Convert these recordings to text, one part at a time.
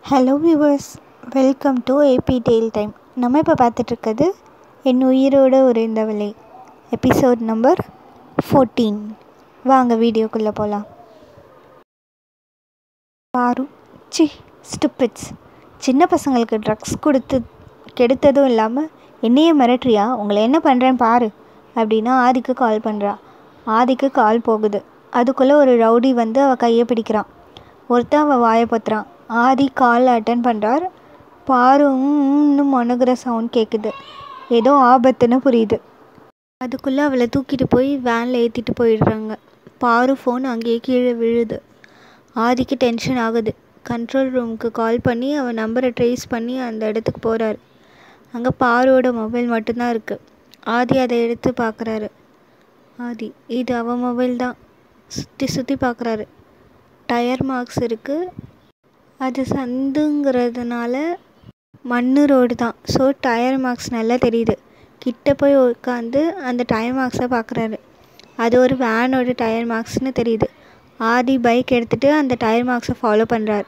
hello viewers welcome to AB tale time நம்ம இப்போ பார்த்துட்ருக்கிறது என் உயிரோட உறைந்தவளே எபிசோட் நம்பர் ஃபோர்டீன் வாங்க வீடியோக்குள்ளே போகலாம் பாரு சி ஸ்டுப்பிட்ஸ் சின்ன பசங்களுக்கு ட்ரக்ஸ் கொடுத்து கெடுத்ததும் இல்லாமல் என்னையே மிரட்டுறியா உங்களை என்ன பண்ணுறேன் பாரு அப்படின்னா ஆதிக்கு கால் பண்ணுறா ஆதிக்கு கால் போகுது அதுக்குள்ளே ஒரு ரவுடி வந்து அவள் கையை பிடிக்கிறான் ஒருத்தன் அவள் வாயை பத்துறான் ஆதி கால் அட்டன் பண்ணுறார் பாரு இன்னும் மணுகிற சவுண்ட் கேட்குது ஏதோ ஆபத்துன்னு புரியுது அதுக்குள்ளே அவளை தூக்கிட்டு போய் வேனில் ஏற்றிட்டு போயிடுறாங்க பாரு ஃபோன் அங்கேயே கீழே விழுது ஆதிக்கு டென்ஷன் ஆகுது கண்ட்ரோல் ரூமுக்கு கால் பண்ணி அவன் நம்பரை ட்ரேஸ் பண்ணி அந்த இடத்துக்கு போகிறாரு அங்கே பாருவோட மொபைல் மட்டும்தான் இருக்குது ஆதி அதை எடுத்து பார்க்குறாரு ஆதி இது அவன் மொபைல் தான் சுற்றி சுற்றி பார்க்குறாரு டயர் மார்க்ஸ் இருக்குது அது சந்துங்கிறதுனால மண் ரோடு தான் ஸோ டயர் மார்க்ஸ் நல்லா தெரியுது கிட்ட போய் உட்காந்து அந்த டயர் மார்க்ஸை பார்க்குறாரு அது ஒரு வேனோட டயர் மார்க்ஸ்னு தெரியுது ஆதி பைக் எடுத்துகிட்டு அந்த டயர் மார்க்ஸை ஃபாலோ பண்ணுறாரு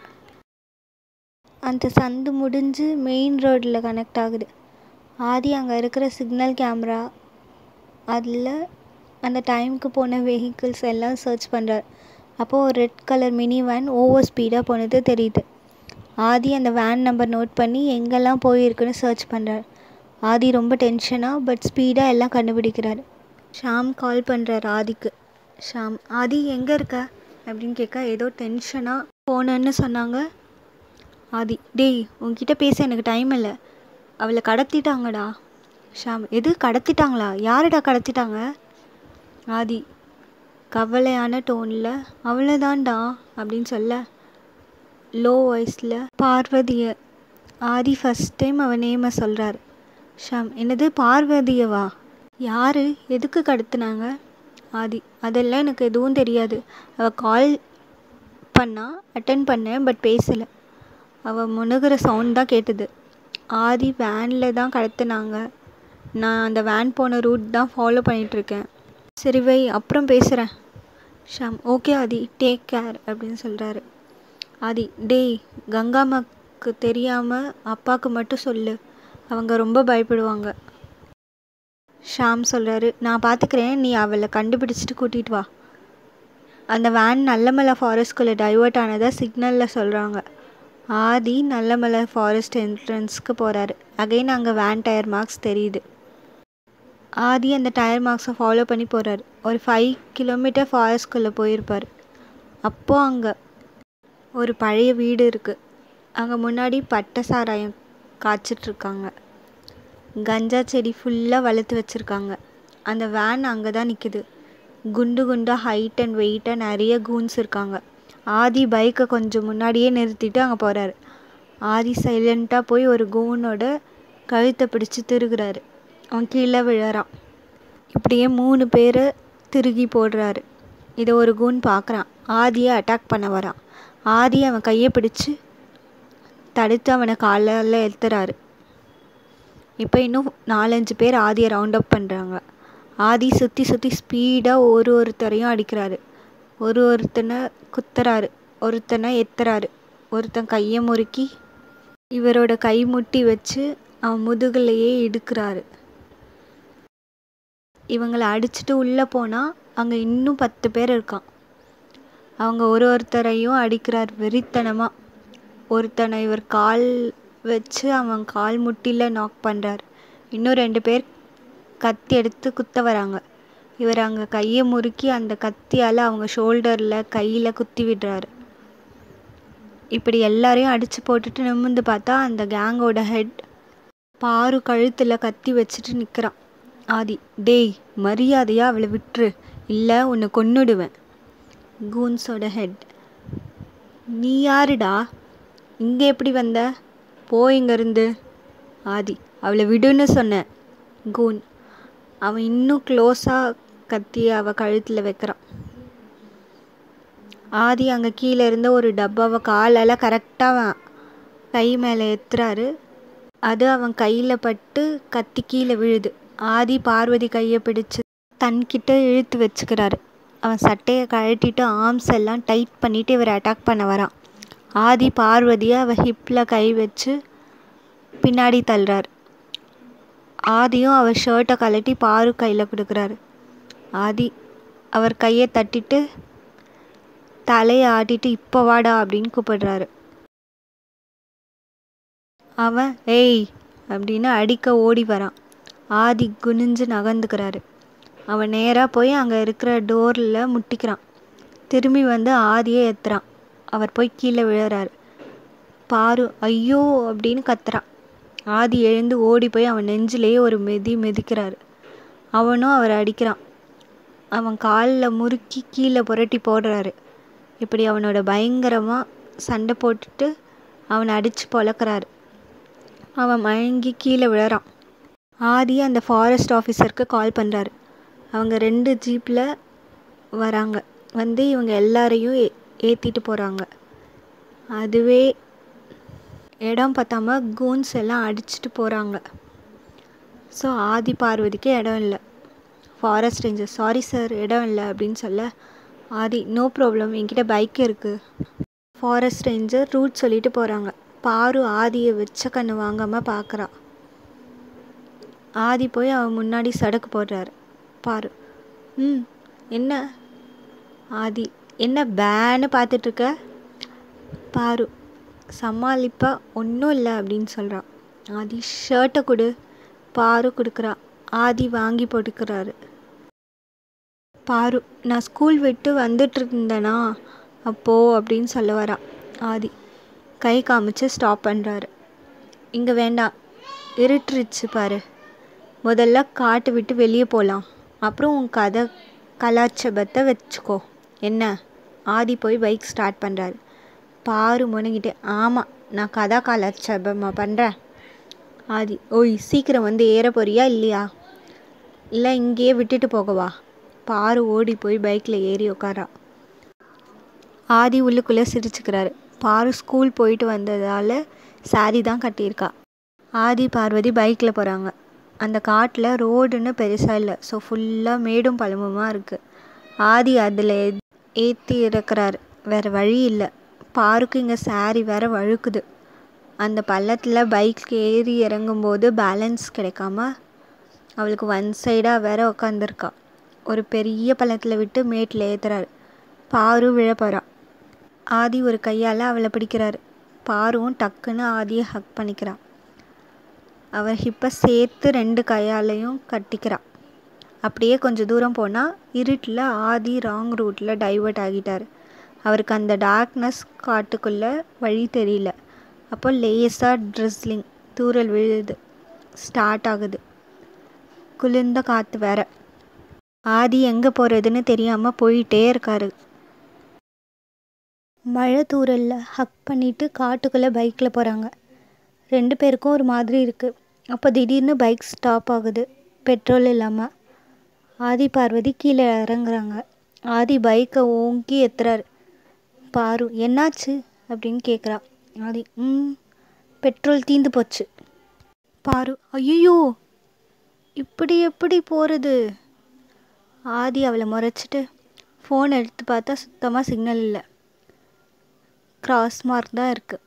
அந்த சந்து முடிஞ்சு மெயின் ரோடில் கனெக்ட் ஆகுது ஆதி அங்கே இருக்கிற சிக்னல் கேமரா அதில் அந்த டைமுக்கு போன வெஹிக்கிள்ஸ் எல்லாம் சர்ச் பண்ணுறார் அப்போது ஒரு red colour mini van over ஸ்பீடாக போனது தெரியுது ஆதி அந்த வேன் நம்பர் நோட் பண்ணி எங்கெல்லாம் போயிருக்குன்னு சர்ச் பண்ணுறார் ஆதி ரொம்ப டென்ஷனாக பட் ஸ்பீடாக எல்லாம் கண்டுபிடிக்கிறார் ஷாம் கால் பண்ணுறார் ஆதிக்கு ஷாம் ஆதி எங்கே இருக்க அப்படின்னு கேட்க ஏதோ டென்ஷனாக போனேன்னு சொன்னாங்க ஆதி டேய் உன்கிட்ட பேச எனக்கு டைம் இல்லை அவளை கடத்திட்டாங்கடா ஷாம் எது கடத்திட்டாங்களா யாருடா கடத்திட்டாங்க ஆதி கவலையான டோனில் அவ்வளோதான்டா அப்படின்னு சொல்ல லோ வாய்ஸில் பார்வதியை ஆதி ஃபஸ்ட் டைம் அவன் நேமை சொல்கிறார் ஷாம் என்னது பார்வதியவா யார் எதுக்கு கடத்துனாங்க ஆதி அதெல்லாம் எனக்கு எதுவும் தெரியாது அவள் கால் பண்ணா அட்டன் பண்ணேன் பட் பேசலை அவள் முணுகிற சவுண்ட் தான் கேட்டது ஆதி வேனில் தான் கடத்துனாங்க நான் அந்த வேன் போன ரூட் தான் ஃபாலோ பண்ணிகிட்ருக்கேன் சரி வை அப்புறம் பேசுகிறேன் Sham okay Adhi take care அப்படின்னு சொல்கிறாரு ஆதி டேய் கங்காமாக்கு தெரியாமல் அப்பாவுக்கு மட்டும் சொல்லு அவங்க ரொம்ப பயப்படுவாங்க ஷாம் சொல்கிறாரு நான் பார்த்துக்கிறேன் நீ அவளை கண்டுபிடிச்சிட்டு கூட்டிகிட்டு வா அந்த வேன் நல்லமலை ஃபாரஸ்ட்குள்ளே டைவர்ட் ஆனதாக சிக்னலில் சொல்கிறாங்க ஆதி நல்லமலை ஃபாரஸ்ட் என்ட்ரன்ஸ்க்கு போகிறாரு அகைன் அங்கே வேன் டயர் மார்க்ஸ் தெரியுது ஆதி அந்த டயர் மார்க்ஸை ஃபாலோ பண்ணி போகிறாரு ஒரு ஃபைவ் கிலோமீட்டர் ஃபாரஸ்ட்குள்ளே போயிருப்பார் அப்போது அங்கே ஒரு பழைய வீடு இருக்குது அங்கே முன்னாடி பட்டை சாராயம் காய்ச்சிட்ருக்காங்க கஞ்சா செடி ஃபுல்லாக வளர்த்து வச்சுருக்காங்க அந்த வேன் அங்கே தான் நிற்குது குண்டு குண்டாக ஹைட் அண்ட் வெயிட்டாக நிறைய கூன்ஸ் இருக்காங்க ஆதி பைக்கை கொஞ்சம் முன்னாடியே நிறுத்திட்டு அங்கே போகிறாரு ஆதி சைலண்ட்டாக போய் ஒரு கூனோட கழுத்தை பிடிச்சி திருகுறாரு அவன் கீழே விழறான் இப்படியே மூணு பேரை திருகி போடுறாரு இதை ஒரு கூன் பார்க்குறான் ஆதியை அட்டாக் பண்ண வரான் ஆதி அவன் கையை பிடிச்சி தடுத்து அவனை காலால் எழுத்துறாரு இப்போ இன்னும் நாலஞ்சு பேர் ஆதியை ரவுண்ட் அப் பண்ணுறாங்க ஆதி சுற்றி சுற்றி ஸ்பீடாக ஒரு ஒருத்தரையும் அடிக்கிறாரு ஒரு ஒருத்தனை குத்துறாரு ஒருத்தனை எத்துறாரு ஒருத்தன் கையை முறுக்கி இவரோட கை முட்டி வச்சு அவன் முதுகுலையே இடுக்கிறாரு இவங்களை அடிச்சுட்டு உள்ளே போனால் அங்கே இன்னும் பத்து பேர் இருக்கான் அவங்க ஒரு ஒருத்தரையும் அடிக்கிறார் வெறித்தனமாக ஒருத்தனை இவர் கால் வச்சு அவன் கால் முட்டியில் நாக் பண்ணுறார் இன்னும் ரெண்டு பேர் கத்தி எடுத்து குத்த வராங்க இவர் அங்கே கையை முறுக்கி அந்த கத்தியால் அவங்க ஷோல்டரில் கையில் குத்தி விடுறாரு இப்படி எல்லாரையும் அடித்து போட்டுட்டு நிமிர்ந்து பார்த்தா அந்த கேங்கோட ஹெட் பாரு கழுத்தில் கத்தி வச்சுட்டு நிற்கிறான் ஆதி டேய் மரியாதையாக அவளை விட்டுரு இல்லை உன்னை கொன்னுடுவேன் கூன்ஸோட ஹெட் நீ யாருடா இங்கே எப்படி வந்த போ இங்கேருந்து ஆதி அவளை விடுன்னு சொன்னேன் கூன் அவன் இன்னும் க்ளோஸாக கத்தி அவள் கழுத்தில் வைக்கிறான் ஆதி அங்கே கீழே இருந்த ஒரு டப்பாவை காலால் கரெக்டாக அவன் கை மேலே ஏற்றுறாரு அது அவன் கையில் பட்டு கத்தி கீழே விழுது ஆதி பார்வதி கையை பிடிச்சு தன்கிட்ட இழுத்து வச்சுக்கிறாரு அவன் சட்டையை கழட்டிட்டு ஆர்ம்ஸ் எல்லாம் டைட் பண்ணிவிட்டு இவரை அட்டாக் பண்ண வரான் ஆதி பார்வதியை அவ ஹிப்பில் கை வச்சு பின்னாடி தள்ளுறாரு ஆதியும் அவர் ஷர்ட்டை கழட்டி பாரு கையில் கொடுக்குறாரு ஆதி அவர் கையை தட்டிட்டு தலையை ஆட்டிட்டு இப்போ வாடா அப்படின்னு கூப்பிடுறாரு அவன் ஏய் அப்படின்னு அடிக்க ஓடி வரான் ஆதி குனிஞ்சு நகர்ந்துக்கிறாரு அவன் நேராக போய் அங்கே இருக்கிற டோரில் முட்டிக்கிறான் திரும்பி வந்து ஆதியை ஏத்துறான் அவர் போய் கீழே விழுறாரு பாரு ஐயோ அப்படின்னு கத்துறான் ஆதி எழுந்து ஓடி போய் அவன் நெஞ்சிலேயே ஒரு மிதி மிதிக்கிறாரு அவனும் அவரை அடிக்கிறான் அவன் காலில் முறுக்கி கீழே புரட்டி போடுறாரு இப்படி அவனோட பயங்கரமாக சண்டை போட்டுட்டு அவனை அடித்து பொழக்கிறாரு அவன் மயங்கி கீழே விழறான் ஆதி அந்த ஃபாரஸ்ட் ஆஃபீஸருக்கு கால் பண்ணுறாரு அவங்க ரெண்டு ஜீப்பில் வராங்க வந்து இவங்க எல்லாரையும் ஏ ஏற்றிட்டு போகிறாங்க அதுவே இடம் பார்த்தாம கூன்ஸ் எல்லாம் அடிச்சுட்டு போகிறாங்க ஸோ ஆதி பார்வதிக்கு இடம் இல்லை ஃபாரஸ்ட் ரேஞ்சர் சாரி சார் இடம் இல்லை அப்படின்னு சொல்ல ஆதி நோ ப்ராப்ளம் என்கிட்ட பைக் இருக்குது ஃபாரஸ்ட் ரேஞ்சர் ரூட் சொல்லிட்டு போகிறாங்க பாரு ஆதியை வச்ச கண்ணு வாங்காமல் பார்க்குறா ஆதி போய் அவன் முன்னாடி சடக்கு போடுறாரு பாரு ம் என்ன ஆதி என்ன பேன்னு பார்த்துட்ருக்க பாரு சமாளிப்பா ஒன்றும் இல்லை அப்படின்னு சொல்கிறான் ஆதி ஷர்ட்டை கொடு பாரு கொடுக்குறா ஆதி வாங்கி போட்டுக்கிறாரு பாரு நான் ஸ்கூல் விட்டு வந்துட்டு இருந்தேனா அப்போ அப்படின்னு சொல்ல வரா ஆதி கை காமிச்சு ஸ்டாப் பண்ணுறாரு இங்கே வேண்டாம் இருட்டுருச்சு பாரு முதல்ல காட்டு விட்டு வெளியே போகலாம் அப்புறம் உன் கதை கலாட்சபத்தை வச்சுக்கோ என்ன ஆதி போய் பைக் ஸ்டார்ட் பண்ணுறாரு பாரு முனங்கிட்டு ஆமாம் நான் கதா கலாட்சேபமாக பண்ணுறேன் ஆதி ஓய் சீக்கிரம் வந்து ஏற போறியா இல்லையா இல்லை இங்கேயே விட்டுட்டு போகவா பாரு ஓடி போய் பைக்கில் ஏறி உட்காரா ஆதி உள்ளுக்குள்ளே சிரிச்சுக்கிறாரு பாரு ஸ்கூல் போயிட்டு வந்ததால் சாரி தான் கட்டியிருக்கா ஆதி பார்வதி பைக்கில் போகிறாங்க அந்த காட்டில் ரோடுன்னு பெருசாக இல்லை ஸோ ஃபுல்லாக மேடும் பழமுமா இருக்குது ஆதி அதில் ஏற்றி இறக்குறாரு வேறு வழி இல்லை பாருக்கு இங்கே சாரி வேற வழுக்குது அந்த பள்ளத்தில் பைக் ஏறி இறங்கும்போது பேலன்ஸ் கிடைக்காம அவளுக்கு ஒன் சைடாக வேற உக்காந்துருக்கா ஒரு பெரிய பள்ளத்தில் விட்டு மேட்டில் ஏற்றுறாரு பாரு விழப்போறா ஆதி ஒரு கையால் அவளை பிடிக்கிறாரு பாருவும் டக்குன்னு ஆதியை ஹக் பண்ணிக்கிறான் அவர் ஹிப்பை சேர்த்து ரெண்டு கையாலையும் கட்டிக்கிறா அப்படியே கொஞ்சம் தூரம் போனால் இருட்டில் ஆதி ராங் ரூட்டில் டைவர்ட் ஆகிட்டார் அவருக்கு அந்த டார்க்னஸ் காட்டுக்குள்ளே வழி தெரியல அப்போ லேஸாக ட்ரிஸ்லிங் தூரல் விழுது ஸ்டார்ட் ஆகுது குளிர்ந்த காற்று வேற ஆதி எங்கே போகிறதுன்னு தெரியாமல் போயிட்டே இருக்காரு மழை தூரலில் ஹக் பண்ணிட்டு காட்டுக்குள்ளே பைக்கில் போகிறாங்க ரெண்டு பேருக்கும் ஒரு மாதிரி இருக்குது அப்போ திடீர்னு பைக் ஸ்டாப் ஆகுது பெட்ரோல் இல்லாமல் ஆதி பார்வதி கீழே இறங்குறாங்க ஆதி பைக்கை ஓங்கி எத்துறாரு பாரு என்னாச்சு அப்படின்னு கேட்குறா ஆதி ம் பெட்ரோல் தீந்து போச்சு பாரு ஐயோ இப்படி எப்படி போகிறது ஆதி அவளை முறைச்சிட்டு ஃபோன் எடுத்து பார்த்தா சுத்தமாக சிக்னல் இல்லை கிராஸ் மார்க் தான் இருக்குது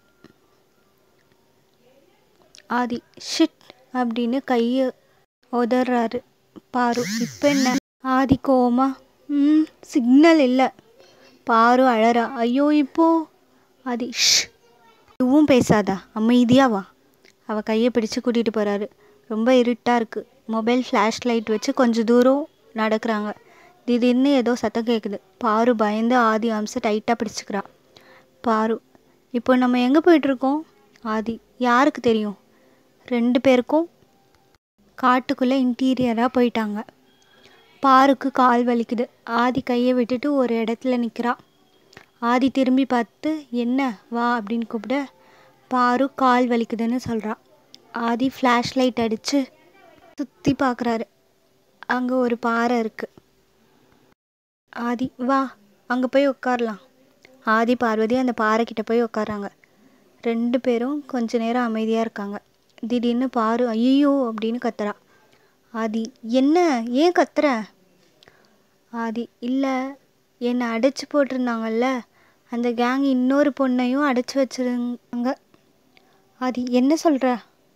ஆதி ஷிட் அப்படின்னு கையை உதறாரு பாரு இப்போ என்ன ஆதி கோவமா ம் சிக்னல் இல்லை பாரு அழறா ஐயோ இப்போ ஆதி ஷ் இதுவும் பேசாதா அமைதியா வா அவள் கையை பிடிச்சு கூட்டிகிட்டு போகிறாரு ரொம்ப இருட்டாக இருக்குது மொபைல் ஃப்ளாஷ் லைட் வச்சு கொஞ்சம் தூரம் நடக்கிறாங்க திடீர்னு ஏதோ சத்தம் கேட்குது பாரு பயந்து ஆதி அம்சம் டைட்டாக பிடிச்சிக்கிறா பாரு இப்போ நம்ம எங்கே போயிட்டுருக்கோம் ஆதி யாருக்கு தெரியும் ரெண்டு பேருக்கும் காட்டுக்குள்ளே இன்டீரியராக போயிட்டாங்க பாருக்கு கால் வலிக்குது ஆதி கையை விட்டுட்டு ஒரு இடத்துல நிற்கிறா ஆதி திரும்பி பார்த்து என்ன வா அப்படின்னு கூப்பிட பாரு கால் வலிக்குதுன்னு சொல்கிறா ஆதி ஃப்ளாஷ் லைட் அடித்து சுற்றி பார்க்குறாரு அங்கே ஒரு பாறை இருக்குது ஆதி வா அங்கே போய் உட்காரலாம் ஆதி பார்வதி அந்த பாறைக்கிட்ட போய் உட்காராங்க ரெண்டு பேரும் கொஞ்ச நேரம் அமைதியாக இருக்காங்க திடீர்னு பாரு ஐயோ அப்படின்னு கத்துறா ஆதி என்ன ஏன் கத்துற ஆதி இல்லை என்னை அடைச்சி போட்டிருந்தாங்கல்ல அந்த கேங் இன்னொரு பொண்ணையும் அடைச்சி வச்சிருந்தாங்க அது என்ன சொல்கிற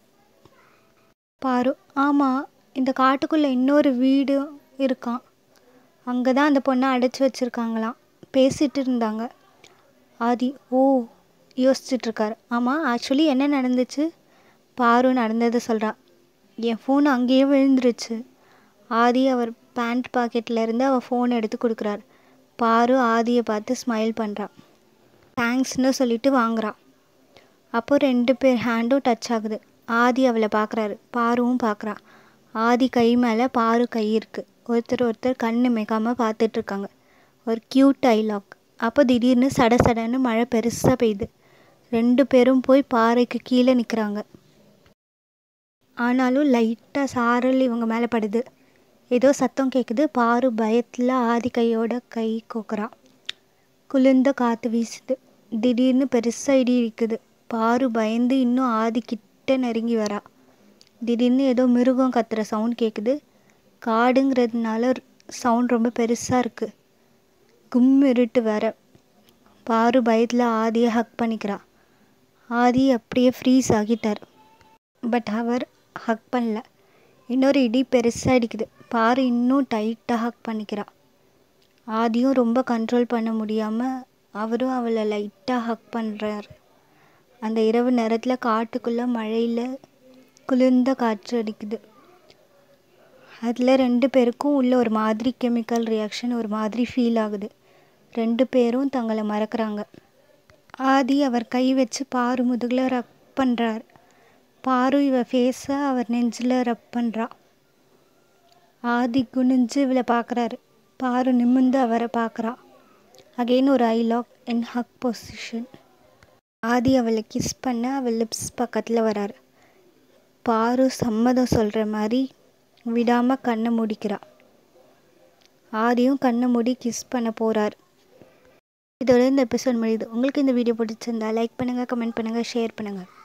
பாரு ஆமாம் இந்த காட்டுக்குள்ளே இன்னொரு வீடு இருக்கான் அங்கே தான் அந்த பொண்ணை அடைச்சி வச்சுருக்காங்களாம் பேசிகிட்டு இருந்தாங்க ஆதி ஓ யோசிச்சுட்ருக்காரு ஆமாம் ஆக்சுவலி என்ன நடந்துச்சு பாரு நடந்ததை சொல்கிறான் என் ஃபோன் அங்கேயே விழுந்துருச்சு ஆதி அவர் பேண்ட் பாக்கெட்டில் இருந்து அவள் ஃபோன் எடுத்து கொடுக்குறாரு பாரு ஆதியை பார்த்து ஸ்மைல் பண்ணுறான் தேங்க்ஸ்னு சொல்லிட்டு வாங்குறான் அப்போ ரெண்டு பேர் ஹேண்டும் டச் ஆகுது ஆதி அவளை பார்க்குறாரு பாருவும் பார்க்குறா ஆதி கை மேலே பாரு கை இருக்குது ஒருத்தர் ஒருத்தர் கண் இமைக்காமல் பார்த்துட்ருக்காங்க ஒரு க்யூட் டைலாக் அப்போ திடீர்னு சட சடன்னு மழை பெருசாக பெய்யுது ரெண்டு பேரும் போய் பாறைக்கு கீழே நிற்கிறாங்க ஆனாலும் லைட்டாக சாரல் இவங்க மேலே படுது ஏதோ சத்தம் கேட்குது பாரு பயத்தில் ஆதி கையோட கை கோக்குறான் குளிர்ந்த காற்று வீசுது திடீர்னு பெருசாக இடி இருக்குது பாரு பயந்து இன்னும் ஆதி கிட்ட நெருங்கி வரா திடீர்னு ஏதோ மிருகம் கத்துற சவுண்ட் கேட்குது காடுங்கிறதுனால சவுண்ட் ரொம்ப பெருசாக இருக்குது கும் இருட்டு வேற பாரு பயத்தில் ஆதியை ஹக் பண்ணிக்கிறா ஆதி அப்படியே ஃப்ரீஸ் ஆகிட்டார் பட் அவர் ஹக் பண்ணல இன்னொரு இடி பெருசாக அடிக்குது பாரு இன்னும் டைட்டாக ஹக் பண்ணிக்கிறா ஆதியும் ரொம்ப கண்ட்ரோல் பண்ண முடியாமல் அவரும் அவளை லைட்டாக ஹக் பண்ணுறார் அந்த இரவு நேரத்தில் காட்டுக்குள்ளே மழையில் குளிர்ந்த காற்று அடிக்குது அதில் ரெண்டு பேருக்கும் உள்ள ஒரு மாதிரி கெமிக்கல் ரியாக்ஷன் ஒரு மாதிரி ஃபீல் ஆகுது ரெண்டு பேரும் தங்களை மறக்கிறாங்க ஆதி அவர் கை வச்சு பாரு முதுகில் ரப் பண்ணுறார் பாரு இவ ஃபேஸை அவர் நெஞ்சில் ரப் பண்ணுறா ஆதி குனிஞ்சு இவளை பார்க்குறாரு பாரு நிமிர்ந்து அவரை பார்க்குறா அகெயின் ஒரு eye lock in hug position Adhi அவளை கிஸ் பண்ண அவள் லிப்ஸ் பக்கத்தில் வராரு பாரு சம்மதம் சொல்கிற மாதிரி விடாமல் கண்ணை மூடிக்கிறா ஆதியும் கண்ணை மூடி கிஸ் பண்ண போகிறார் இதோட இந்த எபிசோட் முடியுது உங்களுக்கு இந்த வீடியோ பிடிச்சிருந்தா லைக் பண்ணுங்கள் கமெண்ட் பண்ணுங்கள் ஷேர் பண்ணுங்கள்